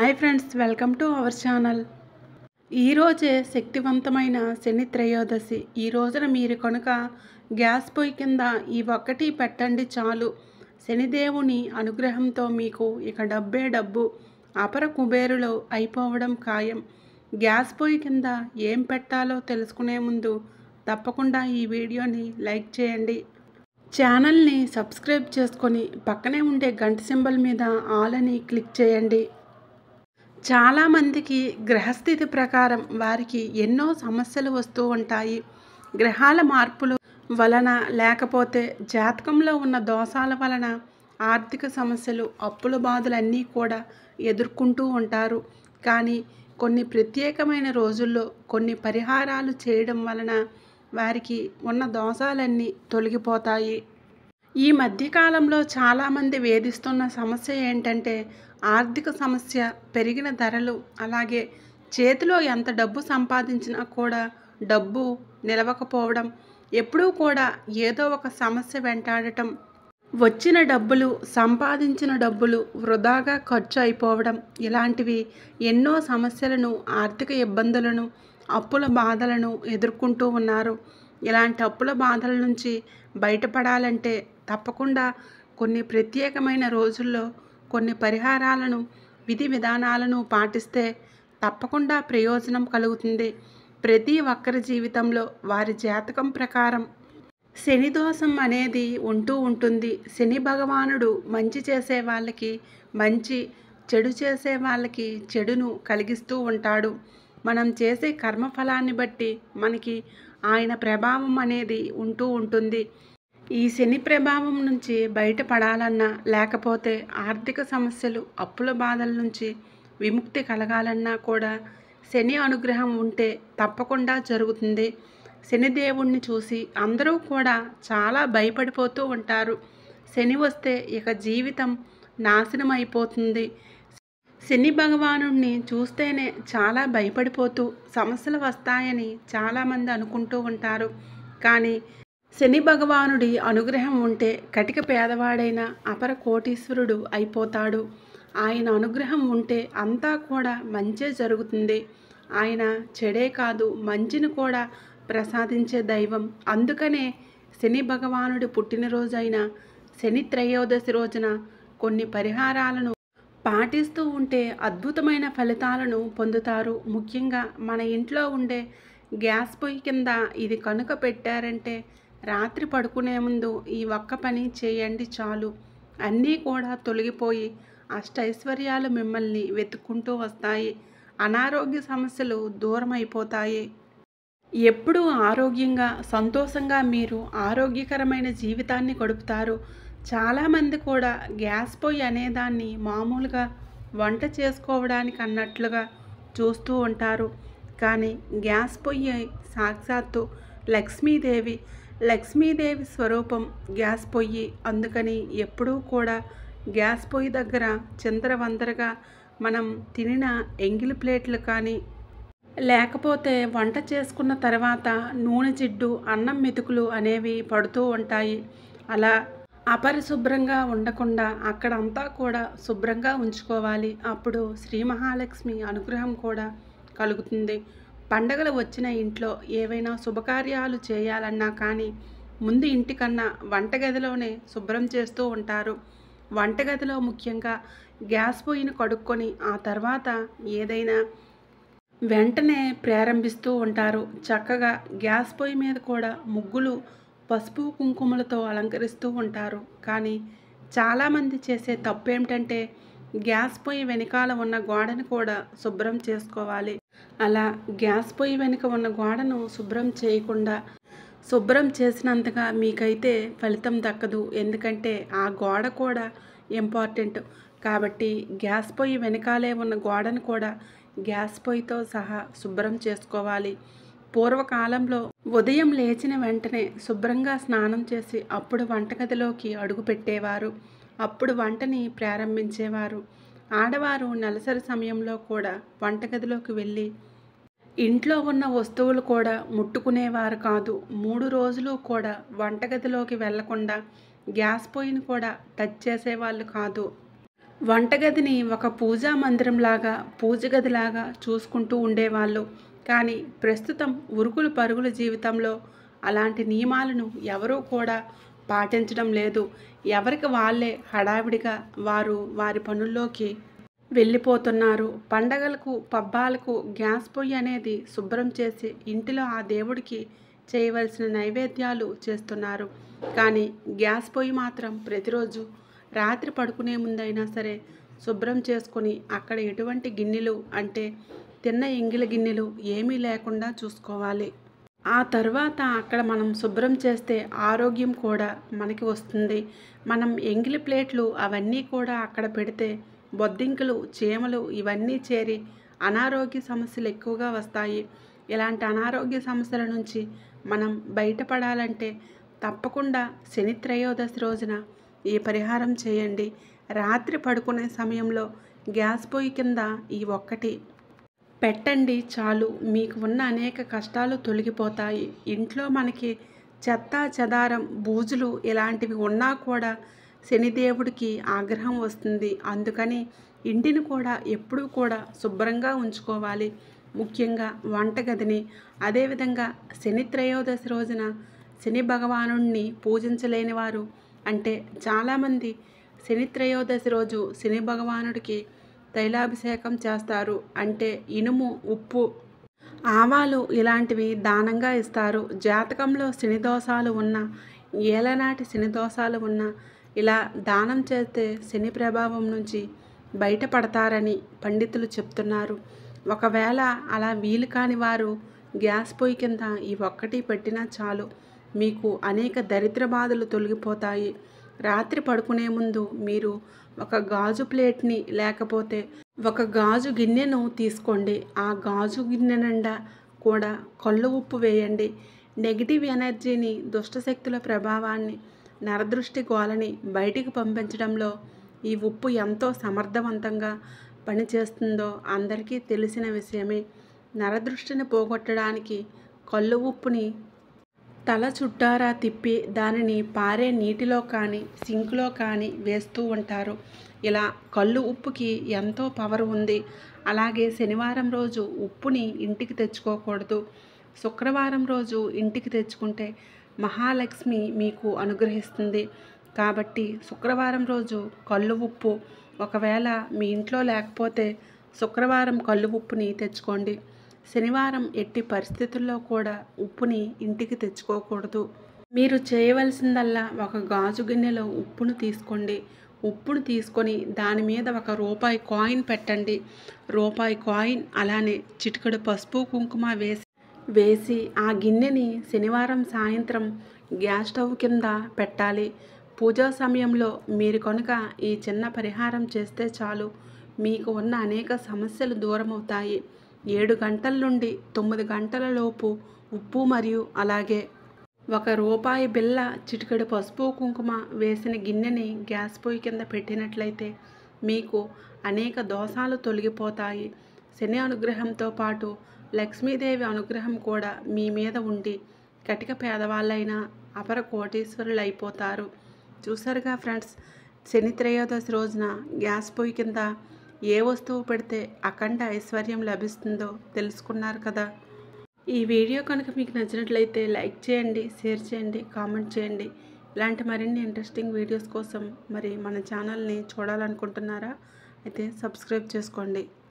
hi friends welcome to our channel ఈరోజే శక్తివంతమైన శని త్రయోదశి ఈ రోజున మీరు కనుక గ్యాస్ పొయ్యి కింద ఈ ఒక్కటి పెట్టండి చాలు శనిదేవుని అనుగ్రహంతో మీకు ఇక డబ్బే డబ్బు అపర కుబేరులో అయిపోవడం ఖాయం గ్యాస్ పొయ్యి కింద ఏం పెట్టాలో తెలుసుకునే ముందు తప్పకుండా ఈ వీడియోని లైక్ చేయండి ఛానల్ని సబ్స్క్రైబ్ చేసుకొని పక్కనే ఉండే గంట సింబల్ మీద ఆల్ అని క్లిక్ చేయండి చాలామందికి గ్రహస్థితి ప్రకారం వారికి ఎన్నో సమస్యలు వస్తూ ఉంటాయి గ్రహాల మార్పులు వలన లేకపోతే జాతకంలో ఉన్న దోషాల వలన ఆర్థిక సమస్యలు అప్పుల బాధలన్నీ కూడా ఎదుర్కొంటూ ఉంటారు కానీ కొన్ని ప్రత్యేకమైన రోజుల్లో కొన్ని పరిహారాలు చేయడం వలన వారికి ఉన్న దోషాలన్నీ తొలగిపోతాయి ఈ మధ్యకాలంలో చాలామంది వేధిస్తున్న సమస్య ఏంటంటే ఆర్థిక సమస్య పెరిగిన ధరలు అలాగే చేతిలో ఎంత డబ్బు సంపాదించినా కూడా డబ్బు నిలవకపోవడం ఎప్పుడూ కూడా ఏదో ఒక సమస్య వెంటాడటం వచ్చిన డబ్బులు సంపాదించిన డబ్బులు వృధాగా ఖర్చు అయిపోవడం ఇలాంటివి ఎన్నో సమస్యలను ఆర్థిక ఇబ్బందులను అప్పుల బాధలను ఎదుర్కొంటూ ఉన్నారు ఇలాంటి అప్పుల బాధల నుంచి బయటపడాలంటే తప్పకుండా కొన్ని ప్రత్యేకమైన రోజుల్లో కొన్ని పరిహారాలను విధి విధానాలను పాటిస్తే తప్పకుండా ప్రయోజనం కలుగుతుంది ప్రతి ఒక్కరి జీవితంలో వారి జాతకం ప్రకారం శని దోషం అనేది ఉంటూ ఉంటుంది శని భగవానుడు మంచి చేసే వాళ్ళకి మంచి చెడు చేసే వాళ్ళకి చెడును కలిగిస్తూ ఉంటాడు మనం చేసే కర్మఫలాన్ని బట్టి మనకి ఆయన ప్రభావం అనేది ఉంటూ ఉంటుంది ఈ శని ప్రభావం నుంచి బయటపడాలన్నా లేకపోతే ఆర్థిక సమస్యలు అప్పుల బాధల నుంచి విముక్తి కలగాలన్నా కూడా శని అనుగ్రహం ఉంటే తప్పకుండా జరుగుతుంది శనిదేవుణ్ణి చూసి అందరూ కూడా చాలా భయపడిపోతూ ఉంటారు శని వస్తే ఇక జీవితం నాశనం అయిపోతుంది శని భగవాను చూస్తేనే చాలా భయపడిపోతూ సమస్యలు వస్తాయని చాలామంది అనుకుంటూ ఉంటారు కానీ శని భగవానుడి అనుగ్రహం ఉంటే కటిక పేదవాడైన అపర కోటీశ్వరుడు అయిపోతాడు ఆయన అనుగ్రహం ఉంటే అంతా కూడా మంచే జరుగుతుంది ఆయన చెడే కాదు మంచిని కూడా ప్రసాదించే దైవం అందుకనే శని భగవానుడి పుట్టినరోజైన శని త్రయోదశి రోజున కొన్ని పరిహారాలను పాటిస్తూ ఉంటే అద్భుతమైన ఫలితాలను పొందుతారు ముఖ్యంగా మన ఇంట్లో ఉండే గ్యాస్ పొయ్యి కింద ఇది కనుక పెట్టారంటే రాత్రి పడుకునే ముందు ఈ ఒక్క పని చేయండి చాలు అన్నీ కూడా తొలగిపోయి అష్టైశ్వర్యాలు మిమ్మల్ని వెతుక్కుంటూ వస్తాయి అనారోగ్య సమస్యలు దూరం అయిపోతాయి ఎప్పుడూ ఆరోగ్యంగా సంతోషంగా మీరు ఆరోగ్యకరమైన జీవితాన్ని గడుపుతారు చాలామంది కూడా గ్యాస్ పొయ్యి అనేదాన్ని మామూలుగా వంట చేసుకోవడానికి అన్నట్లుగా చూస్తూ ఉంటారు కానీ గ్యాస్ పొయ్యి సాక్షాత్తు లక్ష్మీదేవి లక్ష్మీదేవి స్వరూపం గ్యాస్ పొయ్యి అందుకని ఎప్పుడూ కూడా గ్యాస్ పొయ్యి దగ్గర చిందరవందరగా మనం తినిన ఎంగిలి ప్లేట్లు కానీ లేకపోతే వంట చేసుకున్న తర్వాత నూనె జిడ్డు అన్నం మెతుకులు అనేవి పడుతూ ఉంటాయి అలా అపరిశుభ్రంగా ఉండకుండా అక్కడంతా కూడా శుభ్రంగా ఉంచుకోవాలి అప్పుడు శ్రీ మహాలక్ష్మి అనుగ్రహం కూడా కలుగుతుంది పండగలు వచ్చిన ఇంట్లో ఏవైనా శుభకార్యాలు చేయాలన్నా కానీ ముందు ఇంటికన్నా వంటగదిలోనే శుభ్రం చేస్తూ ఉంటారు వంటగదిలో ముఖ్యంగా గ్యాస్ పొయ్యిని కడుక్కొని ఆ తర్వాత ఏదైనా వెంటనే ప్రారంభిస్తూ ఉంటారు చక్కగా గ్యాస్ పొయ్యి మీద కూడా ముగ్గులు పసుపు కుంకుమలతో అలంకరిస్తూ ఉంటారు కానీ చాలామంది చేసే తప్పు ఏమిటంటే గ్యాస్ పొయ్యి వెనకాల ఉన్న గోడను కూడా శుభ్రం చేసుకోవాలి అలా గ్యాస్ పొయ్యి వెనుక ఉన్న గోడను శుభ్రం చేయకుండా శుభ్రం చేసినంతగా మీకైతే ఫలితం దక్కదు ఎందుకంటే ఆ గోడ కూడా ఇంపార్టెంట్ కాబట్టి గ్యాస్ పొయ్యి వెనకాలే ఉన్న గోడను కూడా గ్యాస్ పొయ్యితో సహా శుభ్రం చేసుకోవాలి పూర్వకాలంలో ఉదయం లేచిన వెంటనే శుభ్రంగా స్నానం చేసి అప్పుడు వంటగదిలోకి అడుగు పెట్టేవారు అప్పుడు వంటని ప్రారంభించేవారు ఆడవారు నెలసరి సమయంలో కూడా వంటగదిలోకి వెళ్ళి ఇంట్లో ఉన్న వస్తువులు కూడా ముట్టుకునేవారు కాదు మూడు రోజులు కూడా వంటగదిలోకి వెళ్లకుండా గ్యాస్ పొయ్యిని కూడా టచ్ చేసేవాళ్ళు కాదు వంటగదిని ఒక పూజా మందిరంలాగా పూజ గదిలాగా చూసుకుంటూ ఉండేవాళ్ళు కానీ ప్రస్తుతం ఉరుకులు పరుగుల జీవితంలో అలాంటి నియమాలను ఎవరూ కూడా పాటించడం లేదు ఎవరికి వాళ్ళే హడావిడిగా వారు వారి పనుల్లోకి వెళ్ళిపోతున్నారు పండగలకు పబ్బాలకు గ్యాస్ పొయ్యి అనేది శుభ్రం చేసి ఇంటిలో ఆ దేవుడికి చేయవలసిన నైవేద్యాలు చేస్తున్నారు కానీ గ్యాస్ పొయ్యి మాత్రం ప్రతిరోజు రాత్రి పడుకునే ముందైనా సరే శుభ్రం చేసుకొని అక్కడ ఎటువంటి గిన్నెలు అంటే తిన్న ఎంగిల గిన్నెలు ఏమీ లేకుండా చూసుకోవాలి ఆ తర్వాత అక్కడ మనం శుభ్రం చేస్తే ఆరోగ్యం కూడా మనకి వస్తుంది మనం ఎంగిలి ప్లేట్లు అవన్నీ కూడా అక్కడ పెడితే బొద్దింకలు చీమలు ఇవన్నీ చేరి అనారోగ్య సమస్యలు ఎక్కువగా వస్తాయి ఇలాంటి అనారోగ్య సమస్యల నుంచి మనం బయటపడాలంటే తప్పకుండా శని త్రయోదశి రోజున ఈ పరిహారం చేయండి రాత్రి పడుకునే సమయంలో గ్యాస్ పొయ్యి కింద ఈ ఒక్కటి పెట్టండి చాలు మీకు ఉన్న అనేక కష్టాలు తొలగిపోతాయి ఇంట్లో మనకి చెత్త చెదారం బూజులు ఇలాంటివి ఉన్నా కూడా శనిదేవుడికి ఆగ్రహం వస్తుంది అందుకని ఇంటిని కూడా ఎప్పుడూ కూడా శుభ్రంగా ఉంచుకోవాలి ముఖ్యంగా వంటగదిని అదేవిధంగా శని త్రయోదశి రోజున శని భగవానుణ్ణి పూజించలేని వారు అంటే చాలామంది శని త్రయోదశి రోజు శని భగవానుడికి తైలాభిషేకం చేస్తారు అంటే ఇనుము ఉప్పు ఆవాలు ఇలాంటివి దానంగా ఇస్తారు జాతకంలో శని దోషాలు ఉన్న ఏలనాటి శని దోషాలు ఉన్న ఇలా దానం చేస్తే శని ప్రభావం నుంచి బయటపడతారని పండితులు చెప్తున్నారు ఒకవేళ అలా వీలు కాని వారు గ్యాస్ పొయ్యి కింద ఈ ఒక్కటి పెట్టినా చాలు మీకు అనేక దరిద్ర బాధలు తొలగిపోతాయి రాత్రి పడుకునే ముందు మీరు ఒక గాజు ప్లేట్ని లేకపోతే ఒక గాజు గిన్నెను తీసుకోండి ఆ గాజు గిన్నె నిండా కూడా కళ్ళు ఉప్పు వేయండి నెగిటివ్ ఎనర్జీని దుష్టశక్తుల ప్రభావాన్ని నరదృష్టి గోలని బయటికి పంపించడంలో ఈ ఉప్పు ఎంతో సమర్థవంతంగా పనిచేస్తుందో అందరికీ తెలిసిన విషయమే నరదృష్టిని పోగొట్టడానికి కళ్ళు ఉప్పుని తల చుట్టారా తిప్పి దానిని పారే నీటిలో కానీ సింక్లో కానీ వేస్తూ ఉంటారు ఇలా కళ్ళు ఉప్పుకి ఎంతో పవర్ ఉంది అలాగే శనివారం రోజు ఉప్పుని ఇంటికి తెచ్చుకోకూడదు శుక్రవారం రోజు ఇంటికి తెచ్చుకుంటే మహాలక్ష్మి మీకు అనుగ్రహిస్తుంది కాబట్టి శుక్రవారం రోజు కళ్ళు ఉప్పు ఒకవేళ మీ ఇంట్లో లేకపోతే శుక్రవారం కళ్ళు ఉప్పుని తెచ్చుకోండి శనివారం ఎట్టి పరిస్థితుల్లో కూడా ఉప్పుని ఇంటికి తెచ్చుకోకూడదు మీరు చేయవలసిందల్లా ఒక గాజు గిన్నెలో ఉప్పును తీసుకోండి ఉప్పును తీసుకొని దాని మీద ఒక రూపాయి కాయిన్ పెట్టండి రూపాయి కాయిన్ అలానే చిటికెడు పసుపు కుంకుమ వేసి వేసి ఆ గిన్నెని శనివారం సాయంత్రం గ్యాస్ స్టవ్ కింద పెట్టాలి పూజా సమయంలో మీరు కనుక ఈ చిన్న పరిహారం చేస్తే చాలు మీకు ఉన్న అనేక సమస్యలు దూరమవుతాయి ఏడు గంటల నుండి తొమ్మిది గంటల లోపు ఉప్పు మరియు అలాగే ఒక రూపాయి బిల్ల చిటికెడు పసుపు కుంకుమ వేసిన గిన్నెని గ్యాస్ పొయ్యి కింద పెట్టినట్లయితే మీకు అనేక దోషాలు తొలగిపోతాయి శని అనుగ్రహంతో పాటు లక్ష్మీదేవి అనుగ్రహం కూడా మీ మీద ఉండి కటిక పేదవాళ్ళైనా అపర కోటీశ్వరులు అయిపోతారు చూసారుగా ఫ్రెండ్స్ శని త్రయోదశి రోజున గ్యాస్ పొయ్యి కింద ఏ వస్తువు పెడితే అఖండ ఐశ్వర్యం లభిస్తుందో తెలుసుకున్నారు కదా ఈ వీడియో కనుక మీకు నచ్చినట్లయితే లైక్ చేయండి షేర్ చేయండి కామెంట్ చేయండి ఇలాంటి మరిన్ని ఇంట్రెస్టింగ్ వీడియోస్ కోసం మరి మన ఛానల్ని చూడాలనుకుంటున్నారా అయితే సబ్స్క్రైబ్ చేసుకోండి